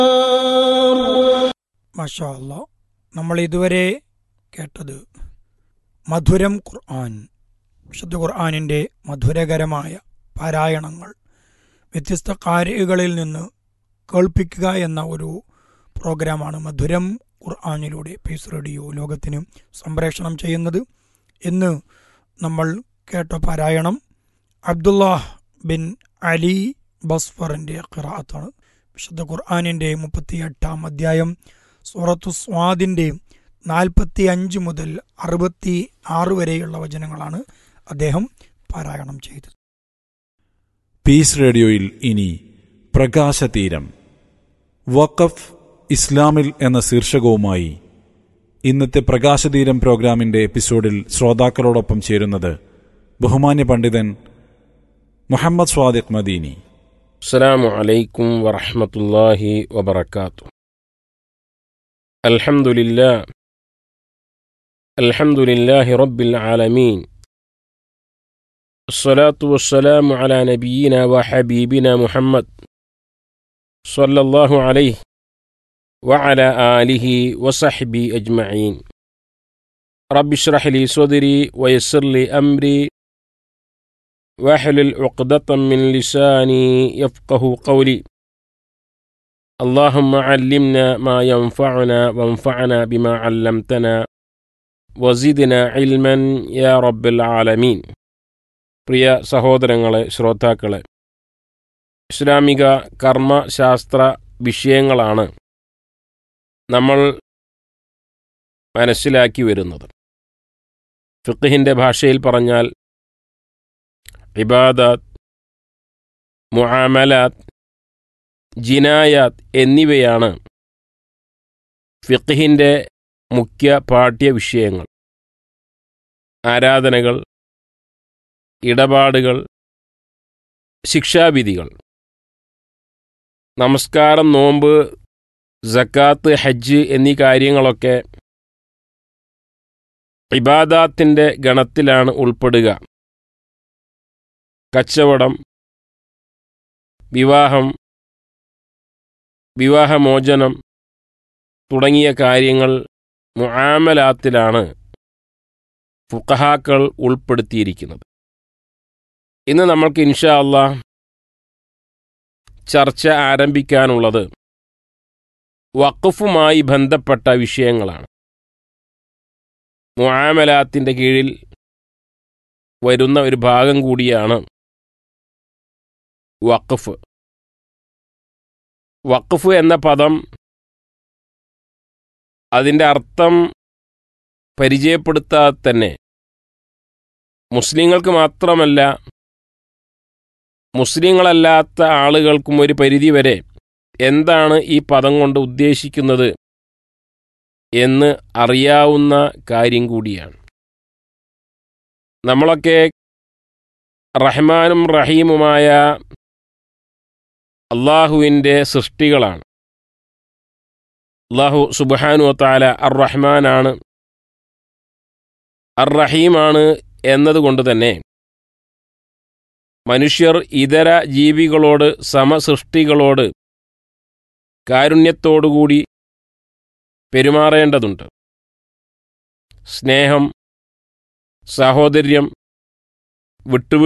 മാഷാ അല്ലാ നമ്മൾ ഇതുവരെ കേട്ടത് മധുരം ഖുർആൻ വിശുദ്ധ ഖുർആനിൻ്റെ മധുരകരമായ പാരായണങ്ങൾ വ്യത്യസ്ത കാര്യകളിൽ നിന്ന് കേൾപ്പിക്കുക എന്ന ഒരു പ്രോഗ്രാമാണ് മധുരം ഖുർആനിലൂടെ പീസ് റേഡിയോ ലോകത്തിന് സംപ്രേഷണം ചെയ്യുന്നത് ഇന്ന് നമ്മൾ കേട്ട പാരായണം അബ്ദുല്ലാഹ് ബിൻ അലി ബസ്ഫറിൻ്റെ ഖിറാത്താണ് വിശുദ്ധ ഖുർആാനിൻ്റെ മുപ്പത്തി എട്ടാം അധ്യായം സൂറത്തു സ്വാദിൻ്റെ നാൽപ്പത്തി അഞ്ച് മുതൽ അറുപത്തി ആറ് വരെയുള്ള വചനങ്ങളാണ് അദ്ദേഹം പാരായണം ചെയ്തത് പീസ് റേഡിയോയിൽ ഇനി പ്രകാശതീരം വഖഫ് ഇസ്ലാമിൽ എന്ന ശീർഷകവുമായി ഇന്നത്തെ പ്രകാശതീരം പ്രോഗ്രാമിന്റെ എപ്പിസോഡിൽ ശ്രോതാക്കളോടൊപ്പം ചേരുന്നത് ബഹുമാന്യ പണ്ഡിതൻ മുഹമ്മദ് സ്വാദിഖ് മദീനി السلام عليكم ورحمة الله وبركاته الحمد لله الحمد لله رب العالمين الصلاة والسلام على نبينا وحبيبنا محمد صلى الله عليه وعلى آله وصحبه أجمعين رب اشرح لي صدري ويسر لي أمري واحلل عقدة من لساني يفقه قولي اللهم علمنا ما ينفعنا وانفعنا بما علمتنا وزدنا علما يا رب العالمين പ്രിയ സഹോദരങ്ങളെ ശ്രോതാക്കളെ ഇസ്ലാമിക കർമ്മശാസ്ത്ര വിഷയങ്ങളാണ് നമ്മൾ മനസ്സിലാക്കി വരുന്നത് ഫിഖിൻ്റെ ഭാഷയിൽ പറഞ്ഞാൽ ഇബാദാത്ത് മുആമലാത്ത് ജിനായാത്ത് എന്നിവയാണ് ഫിഖിൻ്റെ മുഖ്യ പാഠ്യ വിഷയങ്ങൾ ആരാധനകൾ ഇടപാടുകൾ ശിക്ഷാവിധികൾ നമസ്കാരം നോമ്പ് സക്കാത്ത് ഹജ്ജ് എന്നീ കാര്യങ്ങളൊക്കെ ഇബാദാത്തിൻ്റെ ഗണത്തിലാണ് ഉൾപ്പെടുക കച്ചവടം വിവാഹം വിവാഹമോചനം തുടങ്ങിയ കാര്യങ്ങൾ മുആമലാത്തിലാണ് ഫുഖഹാക്കൾ ഉൾപ്പെടുത്തിയിരിക്കുന്നത് ഇന്ന് നമ്മൾക്ക് ഇൻഷാ അള്ളാ ചർച്ച ആരംഭിക്കാനുള്ളത് വഖഫുമായി ബന്ധപ്പെട്ട വിഷയങ്ങളാണ് മുആമലാത്തിൻ്റെ കീഴിൽ വരുന്ന ഒരു ഭാഗം കൂടിയാണ് വഖഫ് വഖഫ് എന്ന പദം അതിൻ്റെ അർത്ഥം പരിചയപ്പെടുത്താതെ തന്നെ മുസ്ലിങ്ങൾക്ക് മാത്രമല്ല മുസ്ലിങ്ങളല്ലാത്ത ആളുകൾക്കും ഒരു പരിധിവരെ എന്താണ് ഈ പദം കൊണ്ട് ഉദ്ദേശിക്കുന്നത് എന്ന് അറിയാവുന്ന കാര്യം കൂടിയാണ് നമ്മളൊക്കെ റഹ്മാനും റഹീമുമായ അള്ളാഹുവിൻ്റെ സൃഷ്ടികളാണ് അള്ളാഹു സുബാനു താല അർ റഹ്മാനാണ് അർ റഹീമാണ് എന്നതുകൊണ്ട് തന്നെ മനുഷ്യർ ഇതര ജീവികളോട് സമസൃഷ്ടികളോട് കാരുണ്യത്തോടുകൂടി പെരുമാറേണ്ടതുണ്ട് സ്നേഹം സഹോദര്യം വിട്ടുവീഴ്ച